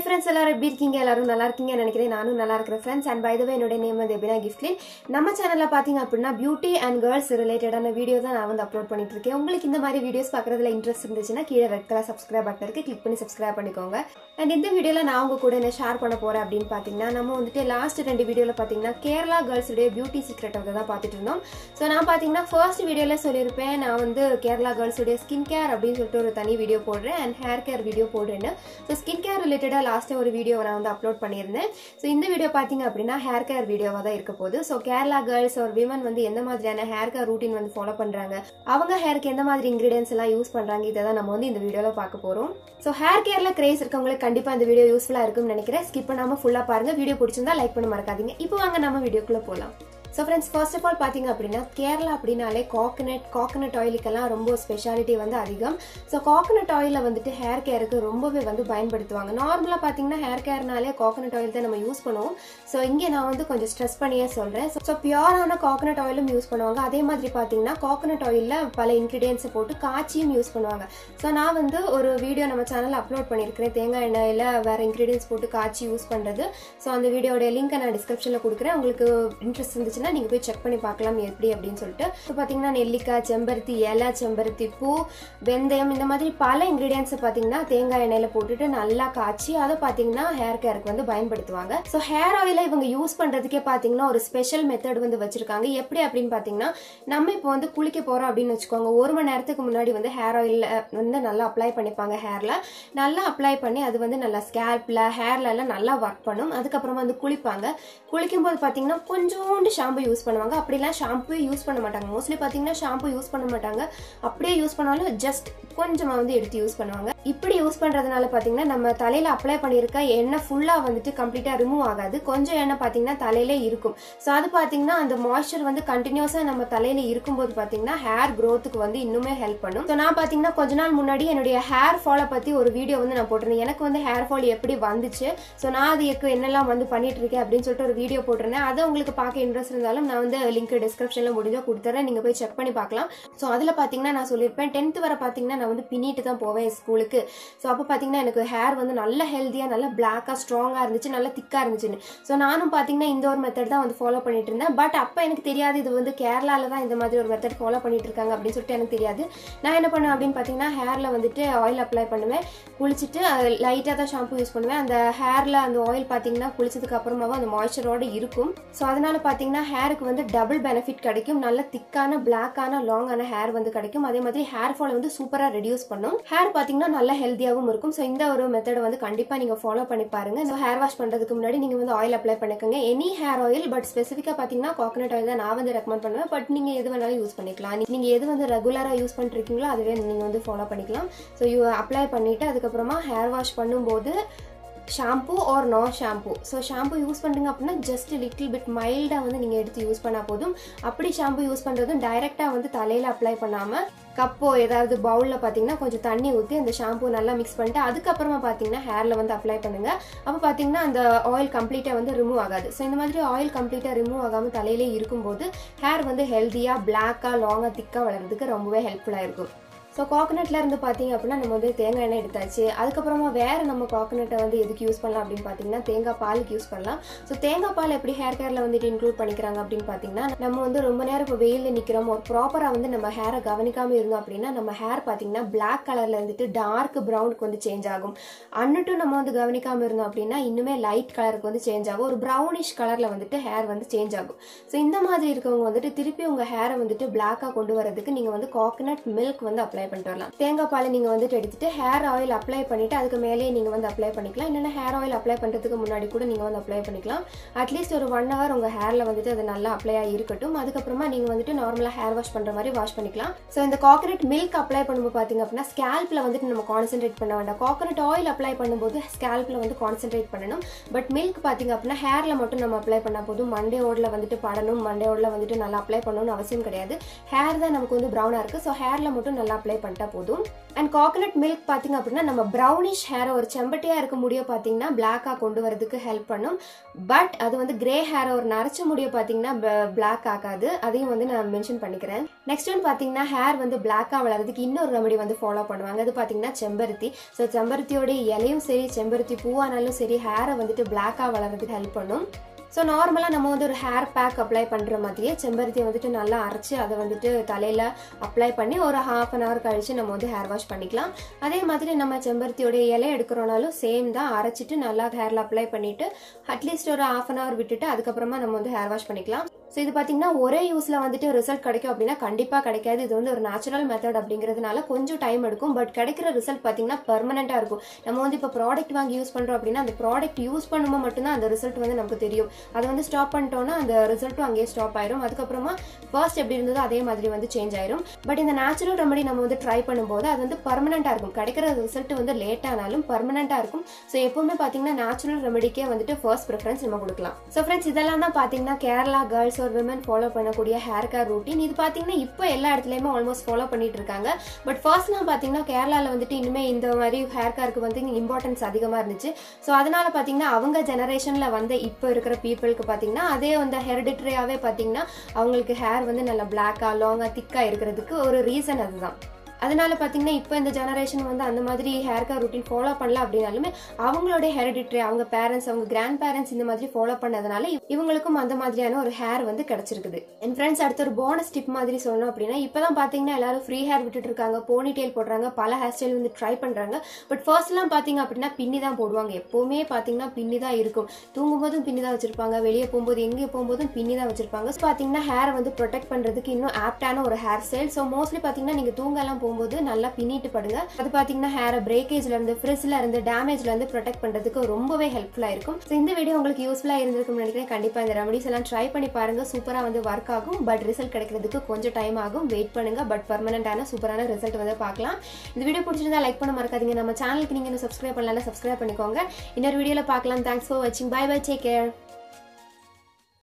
friends எல்லாரும் எப்படி இருக்கீங்க எல்லாரும் நல்லா இருக்கீங்கன்னு நினைக்கிறேன் நானும் நல்லா இருக்கிறேன் friends and by the way என்னோட நேம் வந்து எபினா கிஃப்ட்லின் நம்ம சேனல்ல பாத்தீங்க அப்படின்னா பியூட்டி அண்ட் கேர்ள்ஸ் ரிலேட்டடான வீடியோ தான் நான் வந்து அப்லோட் பண்ணிட்டு இருக்கேன் உங்களுக்கு இந்த மாதிரி வீடியோஸ் பார்க்கறதுல இன்ட்ரெஸ்ட் இருந்துச்சுன்னா கீழே ரெட் கலர் சப்ஸ்கிரைப் பட்டன் இருக்கு கிளிக் பண்ணி சப்ஸ்கிரைப் பண்ணிக்கோங்க அண்ட் இந்த வீடியோல நான் உங்க கூட என்ன ஷேர் பண்ண போறேன் அப்படின்னு பாத்தீங்கன்னா நம்ம வந்துட்டு லாஸ்ட் ரெண்டு வீடியோல பாத்தீங்கன்னா கேரளா கேர்ள்ஸுடைய பியூட்டி சீக்ரெட் வந்து தான் பார்த்துட்டு இருந்தோம் ஸோ நான் பாத்தீங்கன்னா ஃபர்ஸ்ட் வீடியோல சொல்லியிருப்பேன் நான் வந்து கேரளா கேர்ள்ஸுடைய ஸ்கின் கேர் அப்படின்னு சொல்லிட்டு ஒரு தனி வீடியோ போடுறேன் அண்ட் ஹேர் கேர் வீடியோ போடுறேன்னு ஸோ ஸ்கின் கேர் ரிலேட்டடாக லாஸ்ட்டாக ஒரு வீடியோ நான் வந்து அப்லோட் பண்ணியிருந்தேன் ஸோ இந்த வீடியோ பார்த்தீங்க அப்படின்னா ஹேர் கேர் வீடியோவாக தான் இருக்க போகுது ஸோ கேரளா கேர்ள்ஸ் ஒரு விமன் வந்து எந்த மாதிரியான ஹேர் கேர் ரூட்டின் வந்து ஃபாலோ பண்ணுறாங்க அவங்க ஹேருக்கு எந்த மாதிரி இன்கிரீடியன்ஸ் எல்லாம் யூஸ் பண்ணுறாங்க இதை தான் நம்ம வந்து இந்த வீடியோவில் பார்க்க போகிறோம் ஸோ ஹேர் கேரில் கிரேஸ் இருக்கவங்களுக்கு கண்டிப்பாக இந்த வீடியோ யூஸ்ஃபுல்லாக இருக்கும்னு நினைக்கிறேன் ஸ்கிப் பண்ணாமல் ஃபுல்லாக பாருங்கள் வீடியோ பிடிச்சிருந்தா லைக் பண்ண மறக்காதீங்க இப்போ வாங்க நம்ம வீடியோக்குள்ளே போகலாம் so friends first of all பார்த்தீங்க அப்படின்னா கேரளா அப்படின்னாலே காக்கனட் காக்கனட் ஆயிலுக்கெல்லாம் ரொம்ப ஸ்பெஷாலிட்டி வந்து அதிகம் ஸோ காக்கனட் ஆயிலை வந்துட்டு ஹேர் கேருக்கு ரொம்பவே வந்து பயன்படுத்துவாங்க நார்மலாக பார்த்தீங்கன்னா ஹேர் கேர்னாலே காக்கனட் ஆயில் தான் நம்ம யூஸ் பண்ணுவோம் ஸோ இங்கே நான் வந்து கொஞ்சம் ஸ்ட்ரெஸ் பண்ணியே சொல்கிறேன் ஸோ பியூரான காக்கனட் ஆயிலும் யூஸ் பண்ணுவாங்க அதே மாதிரி பார்த்தீங்கன்னா காக்கனட் ஆயிலில் பல இன்க்ரீடியன்ஸை போட்டு காய்ச்சியும் யூஸ் பண்ணுவாங்க ஸோ நான் வந்து ஒரு வீடியோ நம்ம சேனலில் அப்லோட் பண்ணியிருக்கிறேன் தேங்காய் எண்ணெயில் வேறு இன்க்ரீடியன்ஸ் போட்டு காய்ச்சி யூஸ் பண்ணுறது ஸோ அந்த வீடியோட லிங்க்கை நான் டிஸ்கிரிப்ஷனில் கொடுக்குறேன் உங்களுக்கு இன்ட்ரெஸ்ட் இருந்துச்சுன்னா நீங்கள் போய் செக் பண்ணி பார்க்கலாம் எப்படி அப்படின்னு சொல்லிட்டு இப்போ பார்த்தீங்கன்னா நெல்லிக்காய் செம்பருத்தி இலை செம்பருத்தி பூ வெந்தயம் இந்த மாதிரி பல இன்க்ரீடியன்ஸை பார்த்தீங்கன்னா தேங்காய் எண்ணெயில் போட்டுட்டு நல்லா காய்ச்சி அதை பார்த்தீங்கன்னா ஹேர் கேருக்கு வந்து பயன்படுத்துவாங்க ஸோ ஹேர் ஆயிலை இவங்க யூஸ் பண்ணுறதுக்கே பார்த்தீங்கன்னா ஒரு ஸ்பெஷல் மெத்தட் வந்து வச்சிருக்காங்க எப்படி அப்படின்னு பார்த்தீங்கன்னா நம்ம இப்போ வந்து குளிக்க போகிறோம் அப்படின்னு வச்சுக்கோங்க ஒரு மணி நேரத்துக்கு முன்னாடி வந்து ஹேர் ஆயில் வந்து நல்லா அப்ளை பண்ணிப்பாங்க ஹேரில் நல்லா அப்ளை பண்ணி அது வந்து நல்லா ஸ்கேல்பில் ஹேர்ல எல்லாம் நல்லா ஒர்க் பண்ணும் அதுக்கப்புறமா வந்து குளிப்பாங்க குளிக்கும் போது பார்த்தீங்கன்னா கொஞ்சோண்டு ஷாம்பு யூஸ் பண்ணுவாங்க அப்படிலாம் ஷாம்பு யூஸ் பண்ண மாட்டாங்க மோஸ்ட்லி பார்த்தீங்கன்னா ஷாம்பு யூஸ் பண்ண மாட்டாங்க அப்படியே யூஸ் பண்ணாலும் ஜஸ்ட் கொஞ்சமாக வந்து எடுத்து யூஸ் பண்ணுவாங்க இப்படி யூஸ் பண்ணுறதுனால பார்த்தீங்கன்னா நம்ம தலையில் அப்ளை பண்ணியிருக்க எண்ணெய் ஃபுல்லாக வந்துட்டு கம்ப்ளீட்டாக ரிமூவ் ஆகாது கொஞ்சம் எண்ணெய் பார்த்தீங்கன்னா தலையிலே இருக்கும் ஸோ அது பார்த்தீங்கன்னா அந்த மாய்ஸ்சர் வந்து கண்டினியூஸாக நம்ம தலையில் இருக்கும்போது பார்த்தீங்கன்னா ஹேர் க்ரோத்துக்கு வந்து இன்னுமே ஹெல்ப் பண்ணும் ஸோ நான் பார்த்தீங்கன்னா கொஞ்ச நாள் முன்னாடி என்னுடைய ஹேர் ஃபாலை பற்றி ஒரு வீடியோ வந்து நான் போட்டிருந்தேன் எனக்கு வந்து ஹேர் ஃபால் எப்படி வந்துச்சு ஸோ நான் அதுக்கு என்னெல்லாம் வந்து பண்ணிட்டு இருக்கேன் அப்படின்னு சொல்லிட்டு ஒரு வீடியோ போட்டிருந்தேன் அதை உங்களுக்கு பார்க்க இன்ட்ரெஸ்ட் இருந்தாலும் நான் வந்து லிங்க் டிஸ்கிரிப்ஷனில் முடிஞ்சால் கொடுத்துறேன் நீங்கள் போய் செக் பண்ணி பார்க்கலாம் ஸோ அதில் பார்த்தீங்கன்னா நான் சொல்லியிருப்பேன் டென்த் வரை பார்த்தீங்கன்னா நான் வந்து பின்னிட்டு தான் போவேன் ஸ்கூலுக்கு ஸோ அப்போ பார்த்தீங்கன்னா எனக்கு ஹேர் வந்து நல்ல ஹெல்த்தியாக நல்ல பிளாக்காக ஸ்ட்ராங்காக இருந்துச்சு நல்ல திக்காக இருந்துச்சுன்னு ஸோ நானும் பார்த்தீங்கன்னா இந்த ஒரு மெத்தட் தான் வந்து ஃபாலோ பண்ணிட்டு இருந்தேன் பட் அப்போ எனக்கு தெரியாது இது வந்து கேரளாவில் தான் இந்த மாதிரி ஒரு மெத்தட் ஃபாலோ பண்ணிட்டு இருக்காங்க அப்படின்னு சொல்லிட்டு எனக்கு தெரியாது நான் என்ன பண்ணுவேன் அப்படின்னு பார்த்தீங்கன்னா ஹேரில் வந்துட்டு ஆயில் அப்ளை பண்ணுவேன் குளிச்சுட்டு லைட்டாக தான் ஷாம்பு யூஸ் பண்ணுவேன் அந்த ஹேரில் அந்த ஆயில் பார்த்தீங்கன்னா குளிச்சதுக்கு அப்புறமாவும் அந்த மாய்ஸ்சரோட இருக்கும் ஸோ அதனால பார்த்தீங்கன்னா ஹேருக்கு வந்து டபுள் பெனிஃபிட் கிடைக்கும் நல்ல திக்கான பிளாக்கான லாங்கான ஹேர் வந்து கிடைக்கும் அதே மாதிரி ஹேர் ஃபால் வந்து சூப்பராக ரெடியூஸ் பண்ணும் ஹேர் பார்த்தீங்கன்னா நல்ல ஹெல்த்தியாகவும் இருக்கும் ஸோ இந்த ஒரு மெத்தடை வந்து கண்டிப்பாக நீங்கள் ஃபாலோ பண்ணி பாருங்க ஸோ ஹேர் வாஷ் பண்ணுறதுக்கு முன்னாடி நீங்கள் வந்து ஆயில் அப்ளை பண்ணிக்கோங்க எனி ஹேர் ஆயில் பட் ஸ்பெசிஃபிக்காக பார்த்தீங்கன்னா கோகனட் ஆயில் தான் நான் வந்து ரெக்கமெண்ட் பண்ணுவேன் பட் நீங்கள் எது வேணாலும் யூஸ் பண்ணிக்கலாம் நீங்கள் எது வந்து ரெகுலராக யூஸ் பண்ணிருக்கீங்களோ அதுவே நீங்கள் வந்து ஃபாலோ பண்ணிக்கலாம் ஸோ யூ அப்ளை பண்ணிவிட்டு அதுக்கப்புறமா ஹேர் வாஷ் பண்ணும்போது shampoo or no shampoo so shampoo use பண்ணுறீங்க அப்படின்னா ஜஸ்ட் லிட்டில் பிட் மைல்டாக வந்து நீங்கள் எடுத்து யூஸ் பண்ணால் போதும் அப்படி ஷாம்பு யூஸ் பண்ணுறதும் டைரெக்டாக வந்து தலையில் அப்ளை பண்ணாமல் கப்போ ஏதாவது பவுலில் பார்த்தீங்கன்னா கொஞ்சம் தண்ணி ஊற்றி அந்த ஷாம்பு நல்லா மிக்ஸ் பண்ணிட்டு அதுக்கப்புறமா பார்த்தீங்கன்னா ஹேரில் வந்து அப்ளை பண்ணுங்கள் அப்போ பார்த்தீங்கன்னா அந்த ஆயில் கம்ப்ளீட்டாக வந்து ரிமூவ் ஆகாது ஸோ இந்த மாதிரி ஆயில் கம்ப்ளீட்டாக ரிமூவ் ஆகாமல் தலையிலே இருக்கும்போது ஹேர் வந்து ஹெல்த்தியாக பிளாக்காக லாங்காக திக்காக வளர்றதுக்கு ரொம்பவே ஹெல்ப்ஃபுல்லாக இருக்கும் ஸோ காக்கனட்ல இருந்து பார்த்தீங்க அப்படின்னா நம்ம வந்து தேங்காய் எண்ணெய் எடுத்தாச்சு அதுக்கப்புறமா வேற நம்ம காக்கனட்டை வந்து எதுக்கு யூஸ் பண்ணலாம் அப்படின்னு பார்த்தீங்கன்னா தேங்காய் பாலுக்கு யூஸ் பண்ணலாம் ஸோ தேங்காய் பால் எப்படி ஹேர் கேரில் வந்துட்டு இன்க்ளூட் பண்ணிக்கிறாங்க அப்படின்னு பார்த்தீங்கன்னா நம்ம வந்து ரொம்ப நேரம் இப்போ வெயிலில் நிற்கிறோம் ஒரு ப்ராப்பராக வந்து நம்ம ஹேரை கவனிக்காமல் இருந்தோம் அப்படின்னா நம்ம ஹேர் பார்த்தீங்கன்னா பிளாக் கலரில் இருந்துட்டு டார்க் ப்ரௌனுக்கு வந்து சேஞ்ச் ஆகும் அன்னுட்டும் நம்ம வந்து கவனிக்காமல் இருந்தோம் அப்படின்னா இன்னுமே லைட் கலருக்கு வந்து சேஞ்ச் ஆகும் ஒரு ப்ரௌனிஷ் கலரில் வந்துட்டு ஹேர் வந்து சேஞ்ச் ஆகும் ஸோ இந்த மாதிரி இருக்கவங்க வந்துட்டு திருப்பி உங்கள் ஹேரை வந்துட்டு பிளாக்காக கொண்டு வரதுக்கு நீங்கள் வந்து காக்கனட் மில்க் வந்து அப்ளை பண்ணிட்டு வரலாம் தேங்காய் பால் நீங்கள் வந்துட்டு எடுத்துட்டு ஹேர் ஆயில் அப்ளை பண்ணிட்டு அதுக்கு மேலேயே நீங்கள் வந்து அப்ளை பண்ணிக்கலாம் இல்லைன்னா ஹேர் ஆயில் அப்ளை பண்ணுறதுக்கு முன்னாடி கூட நீங்கள் வந்து அப்ளை பண்ணிக்கலாம் அட்லீஸ்ட் ஒரு ஒன் ஹவர் உங்கள் ஹேரில் வந்துட்டு அது நல்லா அப்ளை ஆகி இருக்கட்டும் அதுக்கப்புறமா நீங்கள் வந்துட்டு நார்மலாக ஹேர் வாஷ் பண்ணுற மாதிரி வாஷ் பண்ணிக்கலாம் ஸோ இந்த காக்கனட் மில்க் அப்ளை பண்ணும்போது பார்த்தீங்க அப்படின்னா ஸ்கேல்பில் வந்துட்டு நம்ம கான்சென்ட்ரேட் பண்ண வேண்டாம் காக்கனட் ஆயில் அப்ளை பண்ணும்போது ஸ்கேல்பில் வந்து கான்சென்ட்ரேட் பண்ணணும் பட் மில்க் பார்த்தீங்க அப்படின்னா ஹேரில் மட்டும் நம்ம அப்ளை பண்ணால் போதும் மண்டே ஓடில் வந்துட்டு படணும் மண்டே ஓடில் வந்துட்டு நல்லா அப்ளை பண்ணணும்னு அவசியம் கிடையாது ஹேர் தான் நமக்கு வந்து ப்ரௌனாக இருக்குது ஸோ ஹேரில் மட்டும் நல்லா அப்ளை அப்ளை பண்ணிட்டா போதும் அண்ட் காகனட் மில்க் பார்த்தீங்க அப்படின்னா நம்ம ப்ரௌனிஷ் ஹேரை ஒரு செம்பட்டியாக இருக்க முடிய பார்த்தீங்கன்னா பிளாக்காக கொண்டு வரதுக்கு ஹெல்ப் பண்ணும் பட் அது வந்து கிரே ஹேரை ஒரு நரைச்ச முடிய பார்த்தீங்கன்னா பிளாக் ஆகாது அதையும் வந்து நான் மென்ஷன் பண்ணிக்கிறேன் நெக்ஸ்ட் ஒன் பார்த்தீங்கன்னா ஹேர் வந்து பிளாக்காக வளர்றதுக்கு இன்னொரு ரெமடி வந்து ஃபாலோ பண்ணுவாங்க அது பார்த்தீங்கன்னா செம்பருத்தி ஸோ செம்பருத்தியோட இலையும் சரி செம்பருத்தி பூவானாலும் சரி ஹேரை வந்துட்டு பிளாக்காக வளர்றதுக்கு ஹெல்ப் பண்ணும் ஸோ நார்மலாக நம்ம வந்து ஒரு ஹேர் பேக் அப்ளை பண்ணுற மாதிரியே செம்பருத்தியை வந்துட்டு நல்லா அரைச்சி அதை வந்துட்டு தலையில் அப்ளை பண்ணி ஒரு ஹாஃப் அன் ஹவர் கழித்து நம்ம வந்து ஹேர் வாஷ் பண்ணிக்கலாம் அதே மாதிரி நம்ம செம்பருத்தியோடைய இலை எடுக்கிறோனாலும் சேம் தான் அரைச்சிட்டு நல்லா ஹேரில் அப்ளை பண்ணிவிட்டு அட்லீஸ்ட் ஒரு ஹாஃப் அன் ஹவர் விட்டுட்டு அதுக்கப்புறமா நம்ம வந்து ஹேர் வாஷ் பண்ணிக்கலாம் ஸோ இது பார்த்தீங்கன்னா ஒரே யூஸில் வந்துட்டு ரிசல்ட் கிடைக்கும் அப்படின்னா கண்டிப்பாக கிடைக்காது இது வந்து ஒரு நேச்சுரல் மெத்தட் அப்படிங்கிறதுனால கொஞ்சம் டைம் எடுக்கும் பட் கிடைக்கிற ரிசல்ட் பார்த்தீங்கன்னா பர்மனெண்ட்டாக இருக்கும் நம்ம வந்து இப்போ ப்ராடக்ட் வாங்கி யூஸ் பண்ணுறோம் அப்படின்னா அந்த ப்ராடக்ட் யூஸ் பண்ணும்போது மட்டும்தான் அந்த ரிசல்ட் வந்து நமக்கு தெரியும் அதை வந்து ஸ்டாப் பண்ணிட்டோம்னா அந்த ரிசல்ட்டும் அங்கேயே ஸ்டாப் ஆயிரும் அதுக்கப்புறமா ஃபர்ஸ்ட் எப்படி இருந்ததோ அதே மாதிரி வந்து சேஞ்ச் ஆயிரும் பட் இந்த நேச்சுரல் ரெமடி நம்ம வந்து ட்ரை பண்ணும்போது அது வந்து பர்மனெண்ட்டாக இருக்கும் கிடைக்கிற ரிசல்ட் வந்து லேட் ஆனாலும் பர்மனெண்ட்டாக இருக்கும் ஸோ எப்பவுமே பார்த்தீங்கன்னா நேச்சுரல் ரெமடிக்கே வந்துட்டு ஃபர்ஸ்ட் ப்ரிஃபரன்ஸ் நம்ம கொடுக்கலாம் ஸோ ஃப்ரெண்ட்ஸ் இதெல்லாம் தான் பார்த்தீங்கன்னா கேரளா கேர்ள்ஸ் ஒரு விமன் ஃபாலோ பண்ணக்கூடிய ஹேர் கேர் ரூட்டீன் இது பார்த்தீங்கன்னா இப்போ எல்லா இடத்துலையுமே ஆல்மோஸ்ட் ஃபாலோ பண்ணிட்டு இருக்காங்க பட் ஃபர்ஸ்ட்லாம் பார்த்தீங்கன்னா கேரளாவில் வந்துட்டு இனிமேல் இந்த மாதிரி ஹேர் கேருக்கு வந்து இம்பார்ட்டன்ஸ் அதிகமாக இருந்துச்சு ஸோ அதனால பார்த்தீங்கன்னா அவங்க ஜெனரேஷனில் வந்து இப்போ இருக்கிற பீப்புளுக்கு பார்த்தீங்கன்னா அதே வந்து ஹெரிடிட்ரியாகவே பார்த்தீங்கன்னா அவங்களுக்கு ஹேர் வந்து நல்லா பிளாக்காக லாங்காக திக்காக இருக்கிறதுக்கு ஒரு ரீசன் அதுதான் அதனால பார்த்தீங்கன்னா இப்போ இந்த ஜெனரேஷன் வந்து அந்த மாதிரி ஹேர் கேர் ருட்டீன் ஃபாலோ பண்ணல அப்படின்னாலுமே அவங்களுடைய ஹெரிடிட்ரி அவங்க பேரண்ட்ஸ் அவங்க கிராண்ட் பேரண்ட்ஸ் இந்த மாதிரி ஃபாலோ பண்ணதுனால இவங்களுக்கும் அந்த மாதிரியான ஒரு ஹேர் வந்து கிடைச்சிருக்குது என் ஃப்ரெண்ட்ஸ் அடுத்த ஒரு போனஸ் டிப் மாதிரி சொல்லணும் அப்படின்னா இப்போதான் பார்த்தீங்கன்னா எல்லாரும் ஃப்ரீ ஹேர் விட்டுட்டு இருக்காங்க போனி டெயில் போடுறாங்க பல ஹேர் ஸ்டைல் வந்து ட்ரை பண்ணுறாங்க பட் ஃபர்ஸ்ட்லாம் பார்த்தீங்க அப்படின்னா பின்னி தான் போடுவாங்க எப்போவுமே பார்த்தீங்கன்னா பின்னி தான் இருக்கும் தூங்கும்போதும் பின்னி தான் வச்சிருப்பாங்க வெளியே போகும்போது எங்கே போகும்போதும் பின்னி தான் வச்சிருப்பாங்க ஸோ பார்த்தீங்கன்னா ஹேரை வந்து ப்ரொடெக்ட் பண்ணுறதுக்கு இன்னும் ஆப்டான ஒரு ஹேர் ஸ்டைல் ஸோ மோஸ்ட்லி பார்த்தீங்கன்னா நீங்கள் தூங்கலாம் போகும்போது நல்லா பின்னிட்டு படுங்க அது பார்த்தீங்கன்னா ஹேரை பிரேக்கேஜ்ல இருந்து ஃப்ரிஸ்ல இருந்து டேமேஜ்ல இருந்து ப்ரொடெக்ட் பண்ணுறதுக்கு ரொம்பவே ஹெல்ப்ஃபுல்லாக இருக்கும் ஸோ இந்த வீடியோ உங்களுக்கு யூஸ்ஃபுல்லாக இருந்திருக்கும்னு நினைக்கிறேன் கண்டிப்பாக இந்த ரெமடிஸ் எல்லாம் ட்ரை பண்ணி பாருங்க சூப்பராக வந்து ஒர்க் ஆகும் பட் ரிசல்ட் கிடைக்கிறதுக்கு கொஞ்சம் டைம் ஆகும் வெயிட் பண்ணுங்க பட் பர்மனண்டான சூப்பரான ரிசல்ட் வந்து பார்க்கலாம் இந்த வீடியோ பிடிச்சிருந்தா லைக் பண்ண மறக்காதீங்க நம்ம சேனலுக்கு நீங்கள் இன்னும் சப்ஸ்கிரைப் பண்ணலாம் சப்ஸ்கிரைப் பண்ணிக்கோங்க இன்னொரு வீடியோவில் பார்க்கலாம் தேங்க்ஸ் ஃபார் வாட்சிங் பை பை டேக் கேர்